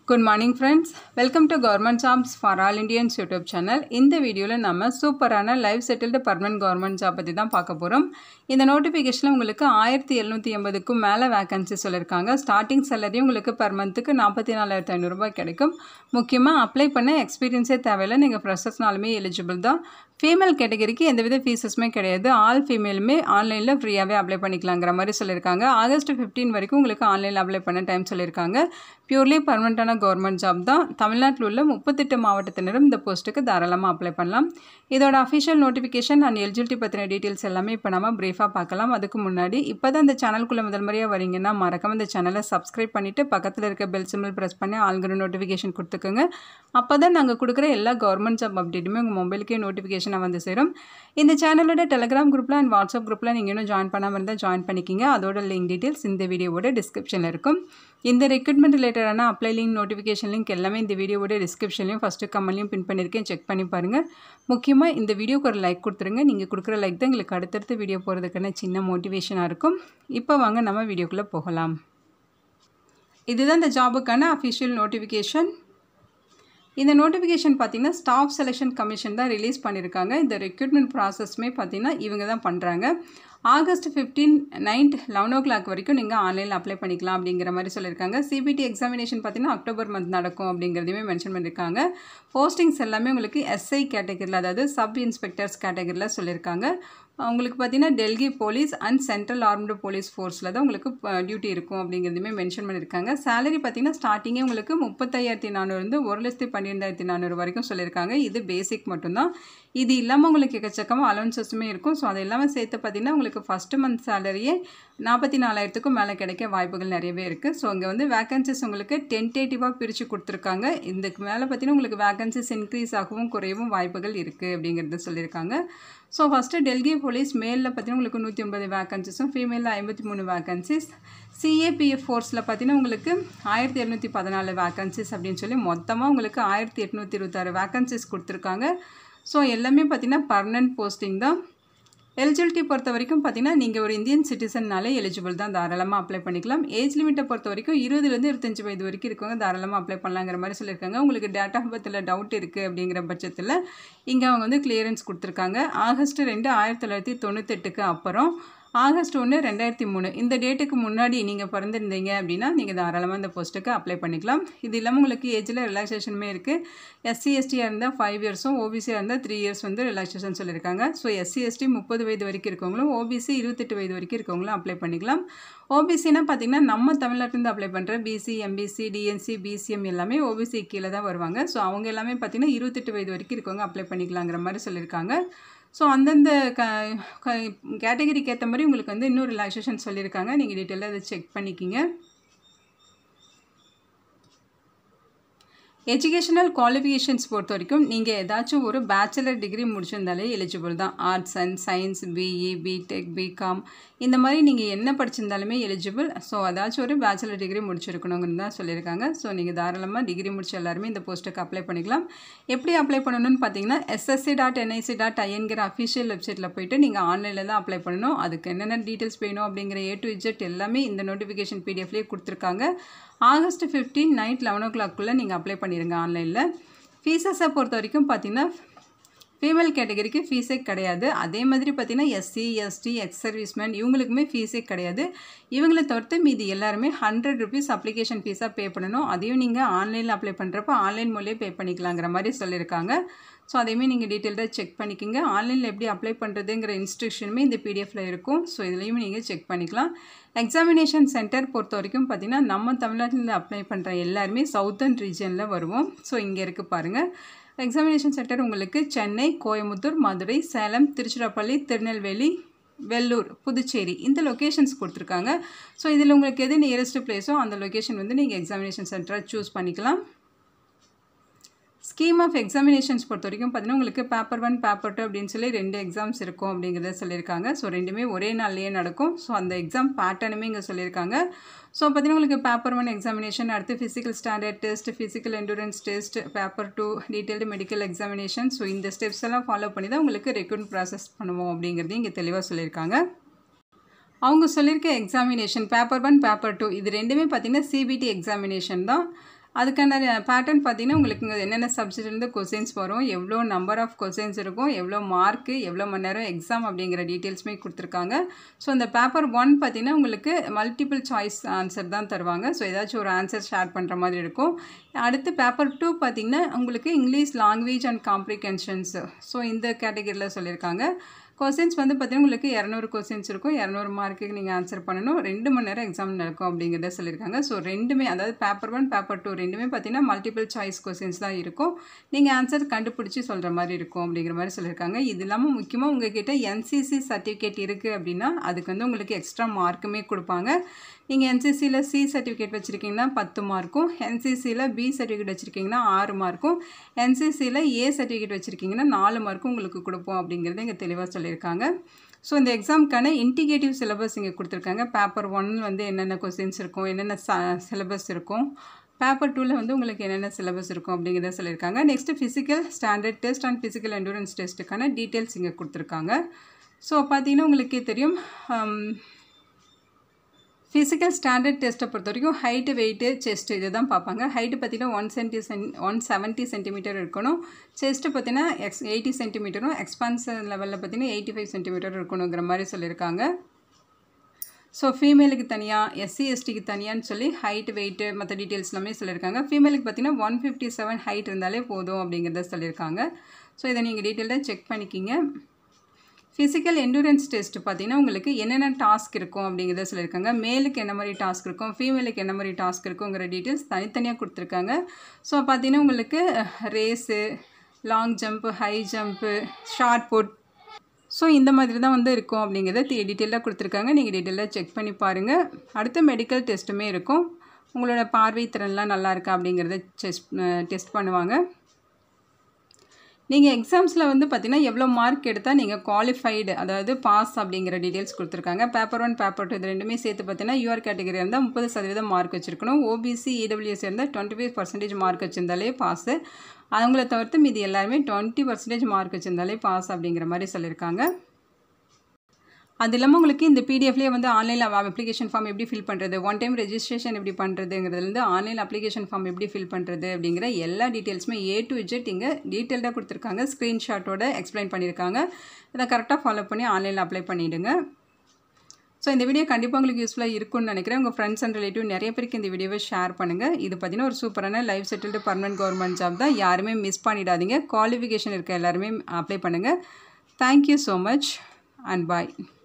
good morning friends welcome to government jobs for all Indians YouTube channel இந்த வீடியோவில் நம்ம சூப்பரான life settled permanent government job பற்றி தான் பார்க்க போகிறோம் இந்த நோட்டிஃபிகேஷனில் உங்களுக்கு ஆயிரத்தி எழுநூற்றி எண்பதுக்கும் மேலே வேகன்சி சொல்லியிருக்காங்க ஸ்டார்டிங் சேலரி உங்களுக்கு பர் மந்த்துக்கு நாற்பத்தி நாலாயிரத்தி ஐநூறுரூபா கிடைக்கும் முக்கியமாக அப்ளை பண்ண எக்ஸ்பீரியன்ஸே தேவையில்லை நீங்கள் ஃப்ரெஷர்ஸ்னாலுமே எலிஜிபிள் தான் ஃபீமேல் கேட்டகரிக்கு எந்தவித ஃபீஸஸுமே கிடையாது ஆல் ஃபீமேலுமே ஆன்லைனில் ஃப்ரீயாகவே அப்ளை பண்ணிக்கலாங்கிற மாதிரி சொல்லியிருக்காங்க ஆகஸ்ட் ஃபிஃப்டீன் வரைக்கும் உங்களுக்கு ஆன்லைனில் அப்ளை பண்ண டைம் சொல்லியிருக்காங்க பியூர்லி பர்மனெண்ட்டான கவர்மெண்ட் ஜாப் தான் தமிழ்நாட்டில் உள்ள முப்பத்தெட்டு மாவட்டத்தினரும் இந்த போஸ்ட்டுக்கு தாராளமாக அப்ளை பண்ணலாம் இதோட அஃபிஷியல் நோட்டிஃபிகேஷன் அண்ட் எலிஜிபிலிட்டி பற்றின டீட்டெயில்ஸ் எல்லாமே இப்போ நம்ம ப்ரீஃபாக பார்க்கலாம் அதுக்கு முன்னாடி இப்போ தான் இந்த சேனலுக்குள்ளே முதல் முறையாக வரீங்கன்னா மறக்காம இந்த சேனலை சப்ஸ்கிரைப் பண்ணிவிட்டு பக்கத்தில் இருக்க பெல் சிம்பிள் ப்ரெஸ் பண்ணி ஆளுங்கிற நோட்டிஃபிகேஷன் கொடுத்துக்கோங்க அப்போ தான் நாங்கள் கொடுக்குற எல்லா கவர்மெண்ட் ஜாப் அப்டேட்டுமே உங்கள் மொபைலுக்கே நோட்டிஃபிகேஷனாக வந்து சேரும் இந்த சேனலோட டெலிகிராம் குரூப்பில் அண்ட் வாட்ஸ்அப் குரூப்பில் நீங்கள் இன்னும் ஜாயின் பண்ணாமல் இருந்தால் ஜாயின் பண்ணிக்கிங்க அதோட லிங்க் டீட்டெயில்ஸ் இந்த வீடியோவோட டிஸ்கிரிப்ஷனில் இருக்கும் இந்த ரெக்ரூட்மெண்ட் ரிலேட்டடான அப்ளை லிங்க் நோட்டிஃபிகேஷன் லிங்க் எல்லாமே இந்த வீடியோவோட டிஸ்கிரிப்ஷன்லையும் ஃபஸ்ட்டு கமெண்ட்லையும் பின் பண்ணியிருக்கேன் செக் பண்ணி பாருங்கள் முக்கியமாக இந்த வீடியோக்கு ஒரு லைக் கொடுத்துருங்க நீங்கள் கொடுக்குற லைக் தான் எங்களுக்கு அடுத்தடுத்து வீடியோ போகிறதுக்கான சின்ன மோட்டிவேஷனாக இருக்கும் இப்போ வாங்க நம்ம வீடியோக்குள்ளே போகலாம் இதுதான் இந்த ஜாபுக்கான அஃபிஷியல் நோட்டிஃபிகேஷன் இந்த நோட்டிஃபிகேஷன் பார்த்தீங்கன்னா ஸ்டாஃப் செலெக்ஷன் கமிஷன் தான் ரிலீஸ் பண்ணியிருக்காங்க இந்த ரெக்ரூட்மெண்ட் ப்ராசஸ்மே பார்த்தீங்கன்னா இவங்க தான் பண்ணுறாங்க August fifteen night eleven o'clock வரைக்கும் நீங்கள் ஆன்லைனில் அப்ளை பண்ணிக்கலாம் அப்படிங்கிற மாதிரி சொல்லியிருக்காங்க சிபிடி எக்ஸாமினேஷன் பார்த்தீங்கன்னா அக்டோபர் மந்த் நடக்கும் அப்படிங்கிறதையுமே மென்ஷன் பண்ணியிருக்காங்க போஸ்டிங்ஸ் எல்லாமே உங்களுக்கு எஸ்ஐ கேட்டகரியில் அதாவது சப் இன்ஸ்பெக்டர்ஸ் கேட்டகரியில் சொல்லியிருக்காங்க உங்களுக்கு பார்த்தீங்கன்னா Delhi police and central armed police ஃபோர்ஸில் தான் உங்களுக்கு டியூட்டி இருக்கும் அப்படிங்கிறதுமே மென்ஷன் பண்ணியிருக்காங்க சேலரி பார்த்தீங்கன்னா ஸ்டார்டிங்கே உங்களுக்கு முப்பத்தையாயிரத்தி நானூறுந்து ஒரு லட்சத்தி பன்னிரெண்டாயிரத்தி நானூறு வரைக்கும் சொல்லியிருக்காங்க இது பேசிக் மட்டும்தான் இது இல்லாமல் உங்களுக்கு எக்கச்சக்கமாக அலவன்சஸுமே இருக்கும் ஸோ அது எல்லாமே சேர்த்து பார்த்தீங்கன்னா உங்களுக்கு ஃபஸ்ட்டு மந்த் சேலரியே நாற்பத்தி நாலாயிரத்துக்கும் மேலே கிடைக்க வாய்ப்புகள் நிறையவே இருக்குது ஸோ இங்கே வந்து வேகன்சிஸ் உங்களுக்கு டென்டேட்டிவாக பிரித்து கொடுத்துருக்காங்க இதுக்கு மேலே பார்த்தீங்கன்னா உங்களுக்கு வேகன்சிஸ் இன்க்ரீஸ் ஆகவும் குறையவும் வாய்ப்புகள் இருக்குது அப்படிங்கிறது சொல்லியிருக்காங்க ஸோ ஃபஸ்ட்டு டெல்லி போலீஸ் மேலில் பார்த்தீங்கன்னா உங்களுக்கு நூற்றி ஒன்பது வேகன்சிஸும் ஃபீமேலில் ஐம்பத்தி மூணு வேகன்சிஸ் சிஏபிஎஃப் ஃபோர்ஸில் பார்த்தீங்கன்னா உங்களுக்கு ஆயிரத்தி இரநூத்தி பதினாலு வேகன்சிஸ் அப்படின்னு சொல்லி மொத்தமாக உங்களுக்கு ஆயிரத்தி எட்நூற்றி இருபத்தாறு வேகன்சிஸ் கொடுத்துருக்காங்க ஸோ எல்லாமே பார்த்தீங்கன்னா பர்மனன்ட் போஸ்டிங் தான் எலிஜிபிலிட்டி பொறுத்த வரைக்கும் பார்த்தீங்கன்னா நீங்கள் ஒரு இந்தியன் சிட்டிசன்னாலே எலிஜிபிள் தான் தாராளமாக அப்ளை பண்ணிக்கலாம் ஏஜ் லிமிட்டை பொறுத்த வரைக்கும் இருபதுலேருந்து இருபத்தஞ்சி வயது வரைக்கும் இருக்கவங்க தாராளமாக அப்ளை பண்ணலாங்கிற மாதிரி சொல்லியிருக்காங்க உங்களுக்கு டேட் ஆஃப் பர்த்தில் டவுட் இருக்குது அப்படிங்கிற பட்சத்தில் இங்கே அவங்க வந்து கிளியரன்ஸ் கொடுத்துருக்காங்க ஆகஸ்ட் ரெண்டு ஆயிரத்தி தொள்ளாயிரத்தி தொண்ணூத்தெட்டுக்கு அப்புறம் ஆகஸ்ட் ஒன்று ரெண்டாயிரத்தி மூணு இந்த டேட்டுக்கு முன்னாடி நீங்கள் பிறந்திருந்தீங்க அப்படின்னா நீங்கள் தாராளமாக இந்த போஸ்ட்டுக்கு அப்ளை பண்ணிக்கலாம் இது இல்லாமல் உங்களுக்கு ஏஜில் ரிலாக்ஸேஷனுமே இருக்குது எஸ்சி எஸ்டியாக இருந்தால் ஃபைவ் இயர்ஸும் ஓபிசியாக இருந்தால் த்ரீ இயர்ஸ் வந்து ரிலாக்ஸேஷன் சொல்லியிருக்காங்க ஸோ எஸ்சி எஸ்டி முப்பது வயது வரைக்கும் இருக்கவங்களும் ஓபிசி இருபத்தெட்டு வயது வரைக்கும் இருக்கவங்களும் அப்ளை பண்ணிக்கலாம் ஓபிசினா பார்த்திங்கன்னா நம்ம தமிழ்நாட்டிலேருந்து அப்ளை பண்ணுற பிசி எம்பிசி டிஎன்சி பிசிஎம் எல்லாமே ஓபிசி கீழே தான் வருவாங்க ஸோ அவங்க எல்லாமே பார்த்திங்கன்னா இருபத்தெட்டு வயது வரைக்கும் இருக்கவங்க அப்ளை பண்ணிக்கலாங்கிற மாதிரி சொல்லியிருக்காங்க ஸோ அந்தந்த க கேட்டகரிக்கு ஏற்ற மாதிரி உங்களுக்கு வந்து இன்னும் ரிலாக்ஸேஷன் சொல்லியிருக்காங்க நீங்கள் டீட்டெயிலாக அதை செக் பண்ணிக்கிங்க எஜுகேஷனல் குவாலிஃபிகேஷன்ஸ் பொறுத்த வரைக்கும் நீங்கள் ஏதாச்சும் ஒரு பேச்சுலர் டிகிரி முடிச்சிருந்தாலே எலிஜிபிள் தான் arts and science BE BTech BCom இந்த மாதிரி நீங்கள் என்ன படிச்சிருந்தாலுமே எலிஜிபிள் ஸோ ஏதாச்சும் ஒரு பேச்சுலர் டிகிரி முடிச்சிருக்கணுங்கன்னு தான் சொல்லியிருக்காங்க ஸோ நீங்கள் தாராளமாக டிகிரி முடிச்ச எல்லாருமே இந்த போஸ்ட்டுக்கு அப்ளை பண்ணிக்கலாம் எப்படி அப்ளை பண்ணணும்னு பார்த்தீங்கன்னா எஸ்எஸ்சி டாட் என்ஐசி டாட் ஐஎன்கிற அஃபிஷியல் வெப்சைட்டில் போயிட்டு நீங்கள் ஆன்லைனில் தான் அப்ளை பண்ணணும் அதுக்கு என்னென்ன டீட்டெயில்ஸ் வேணும் அப்படிங்கிற ஏ டு இஜெட் எல்லாமே இந்த நோட்டிஃபிகேஷன் பிடிஎஃப்லேயே கொடுத்துருக்காங்க ஆகஸ்ட் ஃபிஃப்டீன் நைட் லெவன் ஓ கிளாக்குள்ளே நீங்கள் அப்ளை பண்ணிடுங்க ஆன்லைனில் ஃபீஸஸை பொறுத்த வரைக்கும் பார்த்தீங்கன்னா ஃபீமேல் கேட்டகரிக்கு ஃபீஸே கிடையாது அதே மாதிரி பார்த்தீங்கன்னா எஸ்சி எஸ்டி எக்ஸ் சர்வீஸ்மேன் இவங்களுக்குமே ஃபீஸே கிடையாது இவங்களை தவிர்த்து மீதி எல்லாருமே ஹண்ட்ரட் ருபீஸ் அப்ளிகேஷன் ஃபீஸாக பே பண்ணணும் அதையும் நீங்கள் ஆன்லைனில் அப்ளை பண்ணுறப்ப ஆன்லைன் மூலியம் பே பண்ணிக்கலாங்கிற மாதிரி சொல்லியிருக்காங்க ஸோ அதையுமே நீங்கள் டீட்டெயில்டாக செக் பண்ணிக்கோங்க ஆன்லைனில் எப்படி அப்ளை பண்ணுறதுங்கிற இன்ஸ்ட்ரக்ஷனுமே இந்த பிடிஎஃபில் இருக்கும் ஸோ இதுலேயும் நீங்கள் செக் பண்ணிக்கலாம் எக்ஸாமினேஷன் சென்டர் பொறுத்த வரைக்கும் பார்த்திங்கன்னா நம்ம தமிழ்நாட்டில் அப்ளை பண்ணுற எல்லாருமே சவுத்தர்ன் ரீஜனில் வருவோம் ஸோ இங்கே இருக்குது பாருங்கள் எக்ஸாமினேஷன் சென்டர் உங்களுக்கு சென்னை கோயம்புத்தூர் மதுரை சேலம் திருச்சிராப்பள்ளி திருநெல்வேலி வெள்ளூர் புதுச்சேரி இந்த லொக்கேஷன்ஸ் கொடுத்துருக்காங்க ஸோ இதில் உங்களுக்கு எது நியரஸ்ட் பிளேஸோ அந்த லொக்கேஷன் வந்து நீங்கள் எக்ஸாமினேஷன் சென்டரை சூஸ் பண்ணிக்கலாம் ஸ்கீம் ஆஃப் எக்ஸாமினேஷன்ஸ் பொறுத்த வரைக்கும் பார்த்தீங்கன்னா உங்களுக்கு பேப்பர் ஒன் பேப்பர் டூ அப்படின்னு சொல்லி ரெண்டு எக்ஸாம்ஸ் இருக்கும் அப்படிங்கிறத சொல்லியிருக்காங்க ஸோ ரெண்டுமே ஒரே நாள்லேயே நடக்கும் ஸோ அந்த எக்ஸாம் பேட்டர்னுமே இங்கே சொல்லியிருக்காங்க ஸோ பார்த்தீங்கன்னா உங்களுக்கு பேப்பர் ஒன் எக்ஸாமினேஷன் அடுத்து physical standard test physical endurance test paper two detailed medical examination so இந்த ஸ்டெப்ஸ் எல்லாம் ஃபாலோ பண்ணி தான் உங்களுக்கு ரெக்ரூட் ப்ராசஸ் பண்ணுவோம் அப்படிங்கிறதையும் இங்கே தெளிவாக சொல்லியிருக்காங்க அவங்க சொல்லியிருக்க examination paper one paper two இது ரெண்டுமே பார்த்தீங்கன்னா சிபிடி எக்ஸாமினேஷன் தான் அதுக்கான பேட்டர்ன் பார்த்தீங்கன்னா உங்களுக்கு இங்கே என்னென்ன சப்ஜெக்ட்லேருந்து கொஸ்டின்ஸ் வரும் எவ்வளோ நம்பர் ஆஃப் கொஸ்டின்ஸ் இருக்கும் எவ்வளோ மார்க்கு எவ்வளோ மணி நேரம் எக்ஸாம் அப்படிங்கிற டீட்டெயில்ஸுமே கொடுத்துருக்காங்க ஸோ அந்த பேப்பர் ஒன் பார்த்தீங்கன்னா உங்களுக்கு மல்டிபிள் சாய்ஸ் ஆன்சர் தான் தருவாங்க ஸோ ஏதாச்சும் ஒரு ஆன்சர் ஷேர் பண்ணுற மாதிரி இருக்கும் அடுத்து பேப்பர் டூ பார்த்தீங்கன்னா உங்களுக்கு English language and comprehensions so இந்த கேட்டகரியில் சொல்லியிருக்காங்க கொஸ்டின்ஸ் வந்து பார்த்தீங்கன்னா உங்களுக்கு இரநூறு கொஸ்டின்ஸ் இருக்கும் இரநூறு மார்க்குக்கு நீங்கள் ஆன்சர் பண்ணணும் ரெண்டு மணி நேரம் எக்ஸாம் நடக்கும் அப்படிங்கிறத சொல்லியிருக்காங்க ஸோ ரெண்டுமே அதாவது பேப்பர் ஒன் பேப்பர் டூ ரெண்டுமே பார்த்தீங்கன்னா மல்டிபிள் சாய்ஸ் கொஸ்டின்ஸ் தான் இருக்கும் நீங்கள் ஆன்சர் கண்டுபிடிச்சி சொல்கிற மாதிரி இருக்கும் அப்படிங்கிற மாதிரி சொல்லியிருக்காங்க இது இல்லாமல் முக்கியமாக உங்ககிட்ட என்சிசி சர்டிஃபிகேட் இருக்குது அப்படின்னா அதுக்கு வந்து உங்களுக்கு எக்ஸ்ட்ரா மார்க்குமே கொடுப்பாங்க நீங்கள் என்சிசியில் சி சர்டிஃபிகேட் வச்சுருக்கீங்கன்னா பத்து மார்க்கும் என்சிசியில் பி சர்டிஃபிகேட் வச்சுருக்கீங்கன்னா ஆறு மார்க்கும் என்சிசியில் ஏ சர்டிஃபிகேட் வச்சுருக்கீங்கன்னா நாலு மார்க்கும் உங்களுக்கு கொடுப்போம் அப்படிங்கிறத இங்கே தெளிவாக சொல்லியிருக்காங்க ஸோ இந்த எக்ஸாமுக்கான இன்டிகேட்டிவ் சிலபஸ் இங்கே கொடுத்துருக்காங்க பேப்பர் ஒன் வந்து என்னென்ன கொஸ்டின்ஸ் இருக்கும் என்னென்ன சிலபஸ் இருக்கும் பேப்பர் டூவில் வந்து உங்களுக்கு என்னென்ன சிலபஸ் இருக்கும் அப்படிங்கிறத சொல்லியிருக்காங்க next physical standard test and physical endurance டெஸ்ட்டுக்கான டீட்டெயில்ஸ் இங்கே கொடுத்துருக்காங்க ஸோ பார்த்தீங்கன்னா உங்களுக்கே தெரியும் ஃபிசிக்கல் ஸ்டாண்டர்ட் டெஸ்ட்டை பொறுத்த வரைக்கும் ஹைட்டு வெயிட்டு செஸ்ட்டு இதை தான் பார்ப்பாங்க ஹைட்டு பார்த்தீங்கன்னா one centi cen one seventy centimetre இருக்கணும் செஸ்ட்டு பார்த்தீங்கன்னா எக்ஸ் எயிட்டி சென்டிமீட்டரும் எக்ஸ்பான்சர் லெவலில் பார்த்தீங்கன்னா எயிட்டி ஃபைவ் சென்டிமீட்டர் இருக்கணுங்கிற மாதிரி சொல்லியிருக்காங்க ஸோ ஃபீமேலுக்கு தனியாக எஸ்சி எஸ்டிக்கு தனியான்னு சொல்லி ஹைட் வெயிட்டு மற்ற டீட்டெயில்ஸ் எல்லாமே சொல்லியிருக்காங்க ஃபீமேலுக்கு பார்த்தீங்கன்னா ஒன் ஃபிஃப்டி செவன் ஹைட் இருந்தாலே போதும் அப்படிங்கிறத சொல்லியிருக்காங்க ஸோ இதை நீங்கள் டீட்டெயில்டாக செக் பண்ணிக்கிங்க ஃபிசிக்கல் எண்டூரன்ஸ் டெஸ்ட் பார்த்தீங்கன்னா உங்களுக்கு என்னென்ன டாஸ்க் இருக்கும் அப்படிங்கிறத சொல்லியிருக்காங்க மேலுக்கு என்ன மாதிரி டாஸ்க் இருக்கும் ஃபீமேலுக்கு என்ன மாதிரி டாஸ்க் இருக்குங்கிற டீட்டெயில்ஸ் தனித்தனியாக கொடுத்துருக்காங்க ஸோ பார்த்தீங்கன்னா உங்களுக்கு race long jump high jump shot put so இந்த மாதிரி தான் வந்து இருக்கும் அப்படிங்கிறத டீட்டெயிலாக கொடுத்துருக்காங்க நீங்கள் டீட்டெயிலாக செக் பண்ணி பாருங்கள் அடுத்த மெடிக்கல் டெஸ்ட்டுமே இருக்கும் உங்களோட பார்வை திறன்லாம் நல்லா இருக்கா அப்படிங்கிறத செஸ் டெஸ்ட் பண்ணுவாங்க நீங்கள் எக்ஸாம்ஸில் வந்து பார்த்தீங்கன்னா எவ்வளோ மார்க் எடுத்தால் நீங்கள் குவாலிஃபைடு அதாவது பாஸ் அப்படிங்கிற டீட்டெயில்ஸ் கொடுத்துருக்காங்க பேப்பர் ஒன் பேப்பர் டூ இது ரெண்டுமே சேர்த்து பார்த்தீங்கன்னா யூஆர் கேட்டகரி இருந்தால் முப்பது சதவீதம் மார்க் வச்சுருக்கணும் ஓபிசி இடபிள்யூஎஸ் இருந்தால் டுவெண்ட்டி ஃபைவ் பர்சன்டேஜ் மார்க் வச்சிருந்தாலே பாஸு அவங்கள தவிர்த்து மீதி எல்லாருமே டுவெண்ட்டி பர்சன்டேஜ் மார்க் வச்சிருந்தாலே பாஸ் அப்படிங்கிற மாதிரி சொல்லியிருக்காங்க அது இல்லாமல் உங்களுக்கு இந்த பிடிஎஃப்லேயே வந்து ஆன்லைனில் அப்ளிகேஷன் ஃபார்ம் எப்படி ஃபில் பண்ணுறது ஒன் டைம் ரெஜிஸ்ட்ரேஷன் எப்படி பண்ணுறதுங்கிறதுலேருந்து ஆன்லைன் அப்ளிகேஷன் ஃபார்ம் எப்படி ஃபில் பண்ணுறது அப்படிங்கிற எல்லா டீட்டெயில்ஸுமே ஏ டு இஜெட் இங்கே டீட்டெயில்டாக கொடுத்துருக்காங்க ஸ்க்ரீன்ஷாட்டோட எக்ஸ்பிளைன் பண்ணியிருக்காங்க இதை கரெக்டாக ஃபாலோ பண்ணி ஆன்லைனில் அப்ளை பண்ணிவிடுங்க ஸோ இந்த வீடியோ கண்டிப்பாக உங்களுக்கு யூஸ்ஃபுல்லாக இருக்கும்னு நினைக்கிறேன் உங்கள் ஃப்ரெண்ட்ஸ் அண்ட் ரிலேட்டிவ் நிறைய பேருக்கு இந்த வீடியோவை ஷேர் பண்ணுங்கள் இது பார்த்தீங்கன்னா ஒரு சூப்பரான life settled permanent government job தான் யாருமே மிஸ் பண்ணிடாதீங்க குவாலிஃபிகேஷன் இருக்க எல்லாருமே அப்ளை பண்ணுங்கள் thank you so much and bye